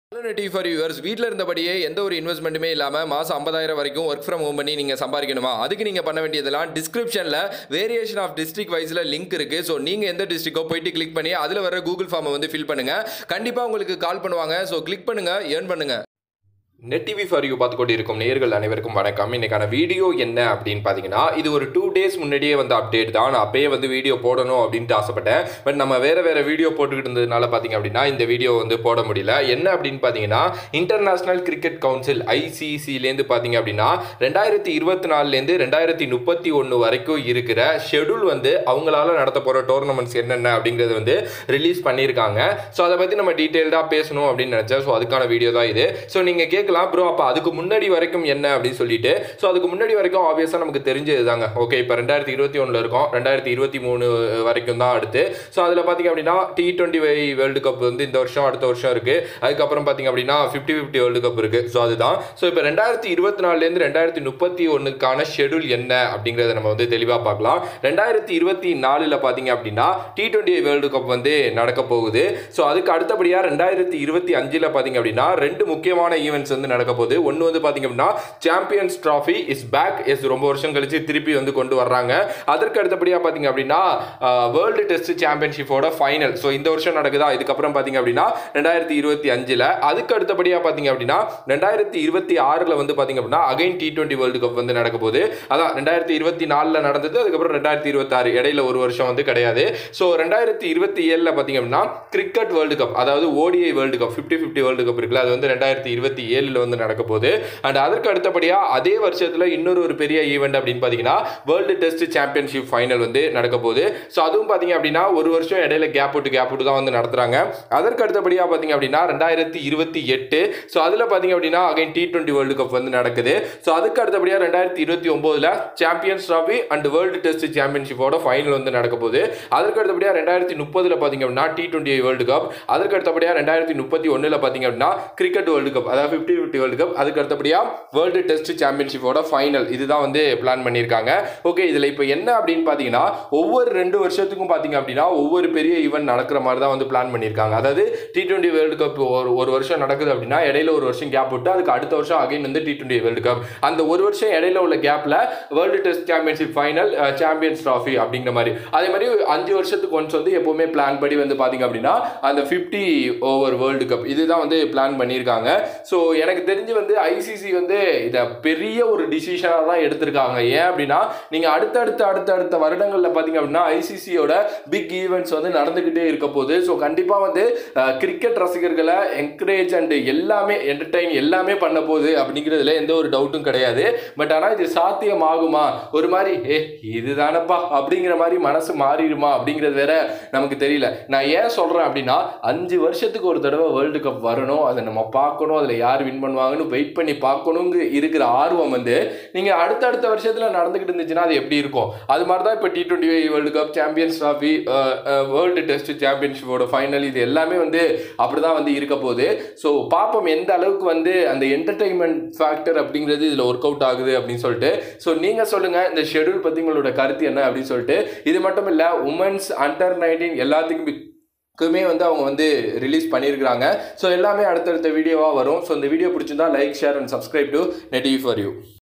hello TV for viewers வீட்டில் இருந்தபடியே எந்த ஒரு இன்வெஸ்ட்மெண்ட்டுமே இல்லாமல் மாதம் ஐம்பதாயிரம் வரைக்கும் ஒர்க் ஃப்ரம் ஹோம் பண்ணி நீங்கள் சம்பாதிக்கணுமா அதுக்கு நீங்கள் பண்ண வேண்டியதெல்லாம் டிஸ்கிரிப்ஷனில் வேரியேஷன் ஆஃப் டிஸ்ட்ரிக்ட் வைஸில் லிங்க் இருக்குது ஸோ நீங்கள் எந்த டிஸ்ட்ரிக்கோ போயிட்டு கிளிக் பண்ணி அதில் வர கூகுள் ஃபார்மை வந்து ஃபில் பண்ணுங்கள் கண்டிப்பாக உங்களுக்கு கால் பண்ணுவாங்க ஸோ கிளிக் பண்ணுங்கள் ஏர்ன் பண்ணுங்கள் நெட் டிவி ஃபார் யூ பார்த்து கொண்டு இருக்கும் நேர்கள் அனைவருக்கும் வணக்கம் இன்னைக்கான வீடியோ என்ன அப்படின்னு பார்த்தீங்கன்னா இது ஒரு டூ டேஸ் முன்னாடியே வந்து அப்டேட் தான் நான் அப்பயே வந்து வீடியோ போடணும் அப்படின்ட்டு ஆசைப்பட்டேன் பட் நம்ம வேற வேற வீடியோ போட்டுக்கிட்டு இருந்ததுனால பார்த்தீங்க அப்படின்னா இந்த வீடியோ வந்து போட முடியல என்ன அப்படின்னு பார்த்தீங்கன்னா இன்டர்நேஷனல் கிரிக்கெட் கவுன்சில் ஐசிசிலேருந்து பார்த்தீங்க அப்படின்னா ரெண்டாயிரத்தி இருபத்தி நாலுலேருந்து ரெண்டாயிரத்தி முப்பத்தி ஒன்று வரைக்கும் இருக்கிற ஷெடியூல் வந்து அவங்களால நடத்த போகிற டோர்னமெண்ட்ஸ் என்னென்ன அப்படிங்கிறத வந்து ரிலீஸ் பண்ணியிருக்காங்க ஸோ அதை பற்றி நம்ம டீட்டெயில்டாக பேசணும் அப்படின்னு நினச்சேன் ஸோ அதுக்கான வீடியோ தான் இது ஸோ நீங்கள் கேட்கலாம் ப்ரோ அப்போ அதுக்கு முன்னாடி வரைக்கும் என்ன அப்படின்னு சொல்லிட்டு ஸோ அதுக்கு முன்னாடி வரைக்கும் ஆப்வியஸாக நமக்கு தெரிஞ்சது தாங்க ஓகே இப்போ ரெண்டாயிரத்தி இருபத்தி ஒன்றில் இருக்கோம் ரெண்டாயிரத்தி இருபத்தி மூணு வரைக்கும் தான் அடுத்து ஸோ அதில் பார்த்தீங்க அப்படின்னா டி டுவெண்ட்டி வை வேர்ல்டு கப் வந்து இந்த வருஷம் அடுத்த வருஷம் இருக்குது அதுக்கப்புறம் பார்த்தீங்க அப்படின்னா ஃபிஃப்டி ஃபிஃப்டி வேர்ல்டு கப் இருக்குது ஸோ அதுதான் ஸோ இப்போ ரெண்டாயிரத்தி இருபத்தி நாலுலேருந்து ரெண்டாயிரத்தி முப்பத்தி ஒன்றுக்கான ஷெடியூல் என்ன அப்படிங்கிறத நம்ம வந்து தெளிவாக பார்க்கலாம் ரெண்டாயிரத்தி இருபத்தி நாலில் பார்த்தீங்க அப்படின்னா டி டுவெண்ட்டி வேர்ல்டு கப் வந்து நடக்க போகுது ஸோ அதுக்கு அடுத்தபடியாக ரெண்டாயிரத்தி இருபத்தி அஞ்சில் பார்த்தீங்க அப்படின்னா ரெண்டு முக்கியமான ஈவெண்ட்ஸ் வந்து நடக்க போகுது ஒன்று வந்து பார்த்தீங்க அப்படின்னா சாம்பியன்ஸ் ட்ராஃபி இஸ் பேக் எஸ் ரொம்ப வருஷம் கழிச்சு திருப்பி வந்து கொண்டு வர்றாங்க அதற்கு அடுத்தபடியாக பார்த்தீங்க அப்படின்னா வேர்ல்டு டெஸ்ட் சாம்பியன்ஷிப்போட ஃபைனல் ஸோ இந்த வருஷம் நடக்குதா இதுக்கப்புறம் பார்த்தீங்க அப்படின்னா ரெண்டாயிரத்தி இருபத்தி அஞ்சில் அதுக்கு அடுத்தபடியாக பார்த்தீங்க அப்படின்னா ரெண்டாயிரத்தி இருபத்தி ஆறில் வந்து பார்த்தீங்க அப்படின்னா again T twenty world cup வந்து நடக்க போகுது அதான் ரெண்டாயிரத்தி இருபத்தி நாலில் நடந்தது அதுக்கப்புறம் ரெண்டாயிரத்தி இருபத்தாறு இடையில ஒரு வருஷம் வந்து கிடையாது ஸோ ரெண்டாயிரத்தி இருபத்தி ஏழில் பார்த்தீங்க அப்படின்னா கிரிக்கெட் வேர்ல்டு கப் அதாவது ODI world cup fifty fifty world cup இருக்குல்ல அது வந்து ரெண்டாயிரத்தி இருபத்தி ஏழில் வந்து நடக்க போகுது அண்ட் அதற்கு அடுத்தபடியாக அதே வருஷத்தில் இன்னொரு ஒரு பெரிய ஈவெண்ட் அப்படின்னு பார்த்தீங்கன்னா வேர்ல்டு டெஸ்ட் சாம்பியன்ஷிப் ஃபைனல் வந்து நடக்க போகுது ஸோ அதுவும் பார்த்தீங்க அப்படின்னா ஒரு வருஷம் இடையில கேப் விட்டு கேப் விட்டு தான் வந்து நடத்துறாங்க அதற்கு அடுத்தபடியாக பார்த்தீங்க அப்படின்னா ரெண்டாயிரத்தி இருபத்தி எட்டு ஸோ அதில் பார்த்தீங்க அப்படின்னா again T twenty world cup வந்து நடக்குது ஸோ அதுக்கு அடுத்தபடியாக ரெண்டாயிரத்தி இருபத்தி ஒம்போதில் champions trophy and world test சாம்பியன்ஷிப்போட ஃபைனல் வந்து நடக்க போகுது அதற்கு அடுத்தபடியாக ரெண்டாயிரத்தி முப்பதில் பார்த்தீங்க அப்படின்னா டி டுவெண்ட்டி வேர்ல்டு கப் அதற்கு அடுத்தபடியாக ரெண்டாயிரத்தி முப்பத்தி ஒன்றில் பார்த்தீங்க அப்படின்னா கிரிக்கெட் வேர்ல்டு கப் அதாவது ஃபிஃப்டி ஃபிஃப்டி வேர்ல்டு கப் அதுக்கு அடுத்தபடியாக வேர்ல்டு டெஸ்ட் சாம்பியன்ஷிப்போட ஃபைனல் இதுதான் வந்து பிளான் பண்ணியிருக்காங்க ஓகே இதில் இப்போ என்ன அப்படின்னு பார்த்தீங்கன்னா ஒவ்வொரு ரெண்டு வருஷத்துக்கும் பார்த்தீங்க அப்படின்னா ஒவ்வொரு பெரிய ஈவெண்ட் நடக்கிற மாதிரி தான் வந்து பிளான் பண்ணியிருக்காங்க அதாவது டி டுவெண்ட்டி வேர்ல்டு கப் ஒரு ஒரு வருஷம் நடக்குது அப்படின்னா இடையில ஒரு வருஷம் கேப் விட்டு அதுக்கு அடுத்த வருஷம் அகைன் வந்து டி டுவெண்ட்டி வேர்ல்டு கப் அந்த ஒரு வருஷம் இடையில உள்ள கேப்பில் world test championship final champions trophy அப்படிங்கிற மாதிரி அதே மாதிரி அஞ்சு வருஷத்துக்கு ஒன்ஸ் வந்து எப்போவுமே பிளான் படி வந்து பார்த்தீங்க அப்படின்னா அந்த ஃபிஃப்டி ஓவர் வேர்ல்டு கப் இதுதான் வந்து பிளான் பண்ணியிருக்காங்க ஸோ எனக்கு தெரிஞ்சு வந்து ஐசிசி வந்து இதை பெரிய ஒரு டிசிஷனாக தான் எடுத்திருக்காங்க ஏன் அப்படின்னா நீங்கள் அடுத்தடுத்த அடுத்தடுத்த வருடங்களில் பார்த்தீங்க அப்படின்னா ஐசிசியோட பிக் ஈவெண்ட்ஸ் வந்து நடந்துக்கிட்டே இருக்க போகுது ஸோ கண்டிப்பாக வந்து கிரிக்கெட் ரசிகர்களை என்கரேஜ் அண்ட் எல்லாமே என்டர்டைன் எல்லாமே பண்ண போகுது அப்படிங்கிறதுல எந்த ஒரு டவுட்டும் கிடையாது பட் ஆனால் இது சாத்தியமாகுமா ஒரு மாதிரி ஏ இதுதானப்பா அப்படிங்கிற மாதிரி மனசு மாறிடுமா அப்படிங்கிறது வேற நமக்கு தெரியல நான் ஏன் சொல்கிறேன் அப்படின்னா அஞ்சு வருஷத்துக்கு ஒரு தடவை வேர்ல்டு கப் வரணும் அதை நம்ம பார்க்கணும் அதில் யார் வின் பண்ணுவாங்கன்னு வெயிட் பண்ணி பார்க்கணுங்க இருக்கிற ஆர்வம் வந்து நீங்கள் அடுத்தடுத்த வருஷத்தில் நடந்துக்கிட்டு இருந்துச்சுன்னா அது எப்படி இருக்கும் அது மாதிரி தான் இப்போ T twenty world cup champions trophy world test சாம்பியன்ஷிப்போட ஃபைனல் இது எல்லாமே வந்து அப்படி தான் வந்து இருக்க போகுது ஸோ பார்ப்போம் எந்த அளவுக்கு வந்து அந்த என்டர்டைன்மெண்ட் ஃபேக்டர் அப்படிங்கிறது இதில் ஒர்க் அவுட் ஆகுது அப்படின்னு சொல்லிட்டு ஸோ நீங்கள் சொல்லுங்கள் இந்த ஷெடியூல் பற்றி உங்களோட கருத்து என்ன அப்படின்னு சொல்லிட்டு இது மட்டும் இல்லை உமன்ஸ் அண்டர் நைன்டீன் எல்லாத்துக்கும் க்குமே வந்து அவங்க வந்து ரிலீஸ் பண்ணியிருக்கிறாங்க ஸோ எல்லாமே அடுத்தடுத்த வீடியோவாக வரும் ஸோ இந்த வீடியோ பிடிச்சிருந்தா like share and subscribe to net for you